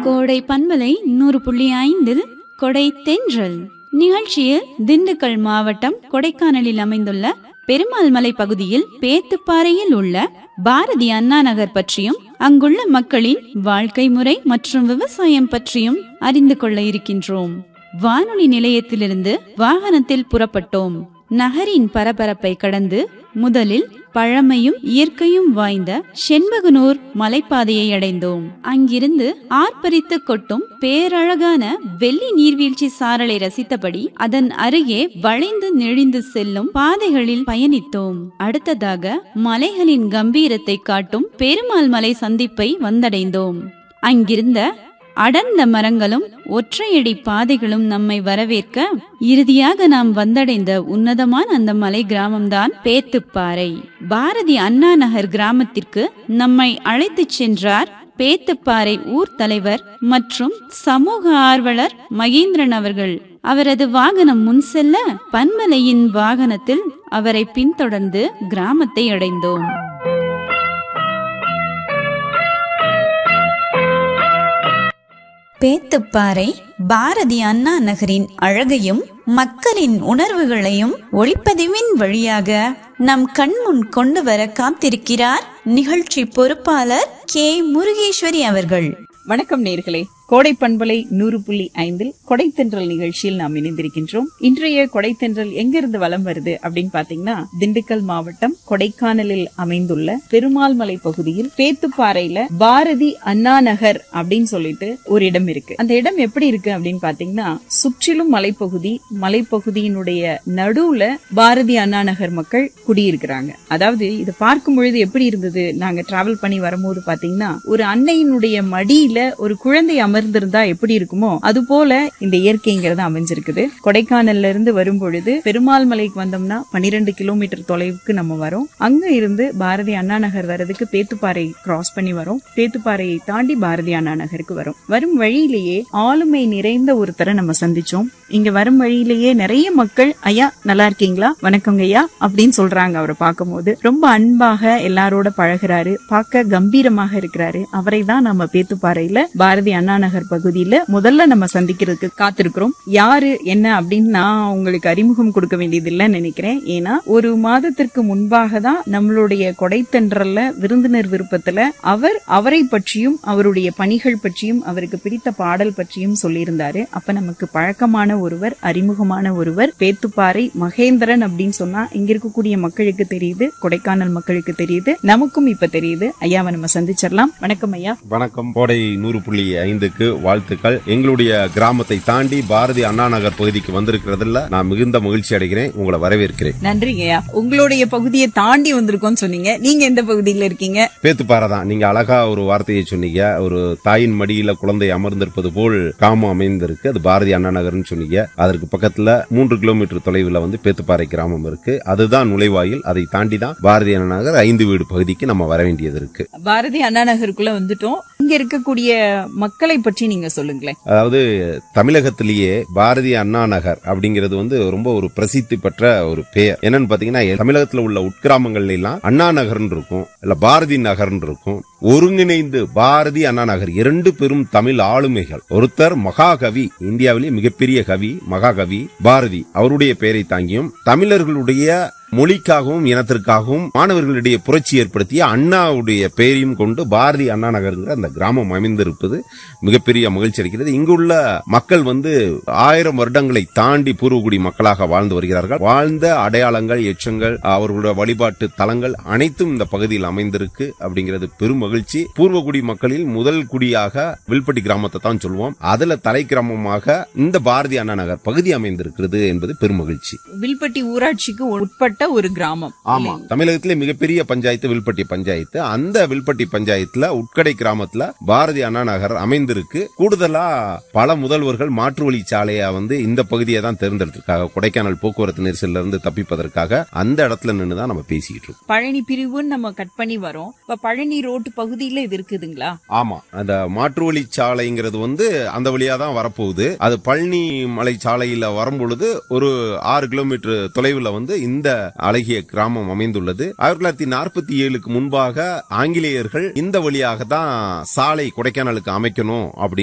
கோடை பண்பலை நூறு புள்ளி ஐந்தில் கொடை தென்றல் நிகழ்ச்சியில் திண்டுக்கல் மாவட்டம் கொடைக்கானலில் அமைந்துள்ள பெருமாள் மலை பகுதியில் பேத்துப்பாறையில் உள்ள பாரதி அண்ணா நகர் பற்றியும் அங்குள்ள மக்களின் வாழ்க்கை முறை மற்றும் விவசாயம் பற்றியும் அறிந்து கொள்ள இருக்கின்றோம் வானொலி நிலையத்திலிருந்து வாகனத்தில் புறப்பட்டோம் நகரின் பரபரப்பை கடந்து முதலில் பழமையும் இயற்கையும் வாய்ந்த செண்பகனூர் மலைப்பாதையை அடைந்தோம் அங்கிருந்து ஆர்ப்பரித்து கொட்டும் பேரழகான வெள்ளி நீர்வீழ்ச்சி சாரலை ரசித்தபடி அதன் அருகே வளைந்து நெழிந்து செல்லும் பாதைகளில் பயணித்தோம் அடுத்ததாக மலைகளின் கம்பீரத்தை காட்டும் பெருமாள் மலை சந்திப்பை வந்தடைந்தோம் அங்கிருந்த அடர்ந்த மரங்களும் ஒற்றையடி பாதைகளும் நம்மை வரவேற்க இறுதியாக நாம் வந்தடைந்த உன்னதமான அந்த மலை கிராமம்தான் பேத்துப்பாறை பாரதி அண்ணா நகர் கிராமத்திற்கு நம்மை அழைத்துச் சென்றார் பேத்துப்பாறை ஊர் தலைவர் மற்றும் சமூக ஆர்வலர் மகேந்திரன் அவர்கள் அவரது வாகனம் முன் செல்ல பன்மலையின் வாகனத்தில் அவரை பின்தொடர்ந்து கிராமத்தை அடைந்தோம் பேத்துப்பாறை பாரதி அண்ணா நகரின் அழகையும் மக்களின் உணர்வுகளையும் ஒளிப்பதிவின் வழியாக நம் கண்முன் கொண்டு வர காத்திருக்கிறார் நிகழ்ச்சி பொறுப்பாளர் கே முருகேஸ்வரி அவர்கள் வணக்கம் நேர்களே கோடை பண்பலை நூறு புள்ளி ஐந்தில் கொடைத்தென்றல் நிகழ்ச்சியில் நாம் இணைந்திருக்கின்றோம் இன்றைய கொடைத்தென்றல் எங்கிருந்து வலம் வருது அப்படின்னு பாத்தீங்கன்னா திண்டுக்கல் மாவட்டம் கொடைக்கானலில் அமைந்துள்ள பெருமாள் மலை பகுதியில் பேத்துப்பாறையில பாரதி அண்ணா நகர் அப்படின்னு சொல்லிட்டு ஒரு இடம் இருக்கு அந்த இடம் எப்படி இருக்கு அப்படின்னு பாத்தீங்கன்னா சுற்றிலும் மலைப்பகுதி மலைப்பகுதியினுடைய நடுவுல பாரதி அண்ணா நகர் மக்கள் குடியிருக்கிறாங்க அதாவது இது பார்க்கும் பொழுது எப்படி இருந்தது நாங்க டிராவல் பண்ணி வரும்போது பாத்தீங்கன்னா ஒரு அன்னையினுடைய மடியில ஒரு குழந்தை அமர்ந்திருந்தா எப்படி இருக்குமோ அது போல இந்த இயற்கைங்கிறது அமைஞ்சிருக்குது கொடைக்கானல்ல இருந்து வரும் பொழுது பெருமாள் மலைக்கு வந்தோம்னா பன்னிரெண்டு கிலோமீட்டர் தொலைவுக்கு நம்ம வரோம் அங்க இருந்து பாரதி அண்ணா நகர் வர்றதுக்கு பேத்துப்பாறை கிராஸ் பண்ணி வரோம் பேத்துப்பாறையை தாண்டி பாரதி அண்ணா நகருக்கு வரும் வரும் வழியிலேயே ஆளுமை நிறைந்த ஒருத்தரை நம்ம சந்திச்சோம் இங்க வரும் வழியிலேயே நிறைய மக்கள் ஐயா நல்லா இருக்கீங்களா வணக்கங்க ஐயா அப்படின்னு சொல்றாங்க அவரை பார்க்கும்போது ரொம்ப அன்பாக எல்லாரோட பழகுறாரு பார்க்க கம்பீரமாக இருக்கிறாரு அவரை தான் நம்ம பேத்துப்பாறையில பாரதி அண்ணா நகர் பகுதியில முதல்ல நம்ம சந்திக்கிறதுக்கு காத்திருக்கிறோம் யாரு என்ன அப்படின்னு நான் உங்களுக்கு அறிமுகம் கொடுக்க வேண்டியது இல்லைன்னு நினைக்கிறேன் ஏன்னா ஒரு மாதத்திற்கு முன்பாக தான் நம்மளுடைய கொடைத்தன்றல்ல விருந்தினர் விருப்பத்துல அவர் அவரை பற்றியும் அவருடைய பணிகள் பற்றியும் அவருக்கு பிடித்த பாடல் பற்றியும் சொல்லியிருந்தாரு அப்ப நமக்கு பழக்கமான ஒருவர் அறிமுகமான ஒருவர் பேத்துப்பாறை மகேந்திரன் அப்படின்னு சொன்னா இங்க இருக்கக்கூடிய மக்களுக்கு தெரியுது கொடைக்கானல் மக்களுக்கு தெரியுது நமக்கும் இப்ப தெரியுது ஐயாவை நம்ம சந்திச்சிடலாம் வணக்கம் ஐயா வணக்கம் கோடை நூறு புள்ளி ஐந்துக்கு வாழ்த்துக்கள் எங்களுடைய கிராமத்தை தாண்டி பாரதி அண்ணா நகர் பகுதிக்கு வந்திருக்கிறதுல நான் மிகுந்த மகிழ்ச்சி அடைகிறேன் உங்களை வரவேற்கிறேன் நன்றிங்கய்யா உங்களுடைய பகுதியை தாண்டி வந்திருக்கோம்னு சொன்னீங்க நீங்க எந்த பகுதியில இருக்கீங்க பேத்துப்பாறை தான் நீங்க அழகா ஒரு வார்த்தையை சொன்னீங்க ஒரு தாயின் மடியில குழந்தை அமர்ந்திருப்பது போல் காமம் அமைந்திருக்கு அது பாரதி அண்ணா நகர்னு சொன்னீங்க அதற்கு பக்கத்துல மூன்று கிலோமீட்டர் தொலைவில் வந்து பேத்துப்பாறை கிராமம் இருக்கு அதுதான் நுழைவாயில் அதை தாண்டி தான் பாரதி அண்ணா நகர் ஐந்து வீடு பகுதிக்கு நம்ம வர வேண்டியது இருக்கு பாரதி அண்ணா நகருக்குள்ள வந்துட்டோம் இங்க இருக்கக்கூடிய மக்களை பற்றி நீங்க சொல்லுங்களேன் அதாவது தமிழகத்திலேயே பாரதி அண்ணா நகர் அப்படிங்கிறது வந்து ரொம்ப ஒரு பிரசித்தி பெற்ற ஒரு பெயர் என்னன்னு பாத்தீங்கன்னா தமிழகத்துல உள்ள உட்கிராமங்கள்ல எல்லாம் அண்ணா நகர்னு இருக்கும் இல்ல பாரதி நகர்னு இருக்கும் ஒருங்கிணைந்து பாரதி அண்ணா நகர் இரண்டு பெரும் தமிழ் ஆளுமைகள் ஒருத்தர் மகாகவி இந்தியாவிலேயே மிகப்பெரிய கவி மகாகவி பாரதி அவருடைய பெயரை தாங்கியும் தமிழர்களுடைய மொழிக்காகவும் இனத்திற்காகவும் மாணவர்களிடையே புரட்சி ஏற்படுத்திய அண்ணாவுடைய பெயரையும் கொண்டு பாரதி அண்ணா நகருங்கிற அந்த கிராமம் அமைந்திருப்பது மிகப்பெரிய மகிழ்ச்சி அளிக்கிறது இங்குள்ள மக்கள் வந்து ஆயிரம் வருடங்களை தாண்டி பூர்வகுடி மக்களாக வாழ்ந்து வருகிறார்கள் வாழ்ந்த அடையாளங்கள் எச்சங்கள் அவர்களுடைய வழிபாட்டு தலங்கள் அனைத்தும் இந்த பகுதியில் அமைந்திருக்கு அப்படிங்கிறது பெரும் மகிழ்ச்சி பூர்வகுடி மக்களில் முதல் குடியாக வில்பட்டி கிராமத்தை தான் சொல்லுவோம் அதுல தலை கிராமமாக இந்த பாரதி அண்ணா நகர் பகுதி அமைந்திருக்கிறது என்பது பெரும் மகிழ்ச்சி வில்பட்டி ஊராட்சிக்கு உட்பட்ட ஒரு கிராமம் ஆமா தமிழகத்திலே மிகப்பெரிய பஞ்சாயத்து வில்பட்டி பஞ்சாயத்து அந்த வில்பட்டி பஞ்சாயத்துல உட்கடை கிராமத்துல பாரதி அண்ணா நகர் அமைந்திருக்கு கூடுதலா பல முதல்வர்கள் மாற்று வழி சாலையா வந்து இந்த பகுதியை தான் தேர்ந்தெடுத்திருக்காங்க கொடைக்கானல் போக்குவரத்து நெரிசல்ல இருந்து தப்பிப்பதற்காக அந்த இடத்துல நின்று தான் நம்ம பேசிக்கிட்டு இருக்கோம் பழனி பிரிவுன்னு நம்ம கட் பண்ணி வரோம் இப்ப பழனி ரோட்டு பகுதியில இது இருக்குதுங்களா ஆமா அந்த மாற்று வழி சாலைங்கிறது வந்து அந்த வழியா தான் வரப்போகுது அது பழனி மலை சாலையில வரும்பொழுது ஒரு ஆறு கிலோமீட்டர் தொலைவில் வந்து இந்த அழகிய கிராமம் அமைந்துள்ளது ஆயிரத்தி தொள்ளாயிரத்தி நாற்பத்தி ஏழுக்கு முன்பாக ஆங்கிலேயர்கள் இந்த வழியாக தான் சாலை கொடைக்கானலுக்கு அமைக்கணும் அப்படின்னு